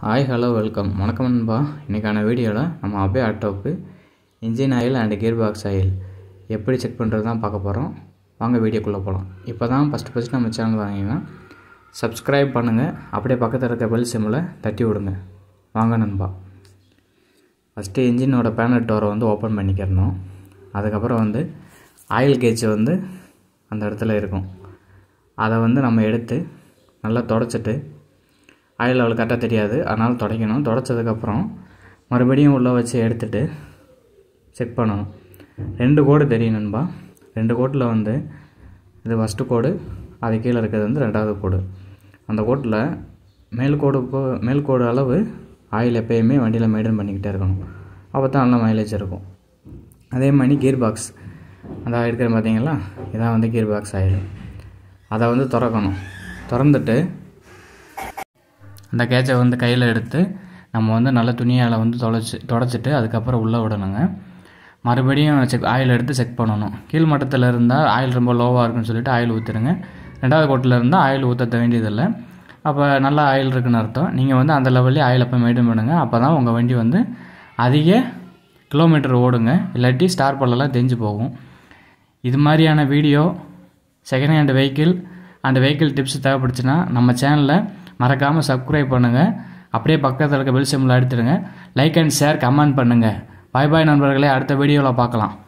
hi hello welcome வணக்கம் நண்பா இன்றைக்கான வீடியோவில் நம்ம அபே ஆட்டோவுக்கு engine oil and gear box oil எப்படி செக் பண்ணுறது தான் பார்க்க போகிறோம் வாங்க வீடியோக்குள்ளே போகலாம் இப்போ தான் ஃபஸ்ட்டு ஃபஸ்ட்டு நம்ம சேனல் வாங்கிங்கன்னா சப்ஸ்கிரைப் பண்ணுங்கள் அப்படியே பக்கத்தில் இருக்க பெல் சிம்மில் தட்டி விடுங்க வாங்க நண்பா ஃபஸ்ட்டு இன்ஜினோட பேனட் டோரை வந்து ஓப்பன் பண்ணிக்கிறணும் அதுக்கப்புறம் வந்து ஆயில் கேஜ் வந்து அந்த இடத்துல இருக்கும் அதை வந்து நம்ம எடுத்து நல்லா தொடச்சிட்டு ஆயில் அவளுக்கு கரெக்டாக தெரியாது அதனால் துடைக்கணும் துடைச்சதுக்கப்புறம் மறுபடியும் உள்ளே வச்சு எடுத்துட்டு செக் பண்ணணும் ரெண்டு கோடு தெரியும் நண்பா ரெண்டு கோட்டில் வந்து இது ஃபஸ்ட்டு கோடு அது கீழே இருக்கிறது வந்து ரெண்டாவது கோடு அந்த கோட்டில் மேல் கோடு போ- மேல் கோடு அளவு ஆயில் எப்பயுமே வண்டியில் மெயின்டைன் பண்ணிக்கிட்டே இருக்கணும் அப்போ தான் நல்ல மைலேஜ் இருக்கும் அதே மாதிரி கியர் பாக்ஸ் அந்த இருக்கிற பார்த்தீங்களா இதான் வந்து கியர் பாக்ஸ் ஆயில் அதை வந்து திறக்கணும் திறந்துட்டு அந்த கேட்சை வந்து கையில் எடுத்து நம்ம வந்து நல்ல துணியால் வந்து தொலைச்சி தொடச்சிட்டு அதுக்கப்புறம் உள்ளே விடணுங்க மறுபடியும் செக் ஆயில் எடுத்து செக் பண்ணணும் கீழ் மட்டத்தில் இருந்தால் ஆயில் ரொம்ப லோவாக இருக்குன்னு சொல்லிட்டு ஆயில் ஊற்றிடுங்க ரெண்டாவது கோட்டில் இருந்தால் ஆயில் ஊற்ற வேண்டியதில்லை அப்போ நல்லா ஆயில் இருக்குன்னு அர்த்தம் நீங்கள் வந்து அந்த லெவல்லே ஆயில் அப்போ மெயின்டைன் பண்ணுங்கள் அப்போ தான் உங்கள் வண்டி வந்து அதிக கிலோமீட்டர் ஓடுங்க இல்லாட்டி ஸ்டார் பல்லெல்லாம் தெரிஞ்சு போகும் இது மாதிரியான வீடியோ செகண்ட் ஹேண்ட் வெஹிக்கிள் அந்த வெஹிக்கிள் டிப்ஸ் தேவைப்படுச்சுன்னா நம்ம சேனலை மறக்காமல் சப்ஸ்கிரைப் பண்ணுங்கள் அப்படியே பக்கத்தில் இருக்க பெல் சிம்மில் அடித்துடுங்க லைக் அண்ட் ஷேர் கமெண்ட் பண்ணுங்கள் பாய் பாய் நண்பர்களே அடுத்த வீடியோவில் பார்க்கலாம்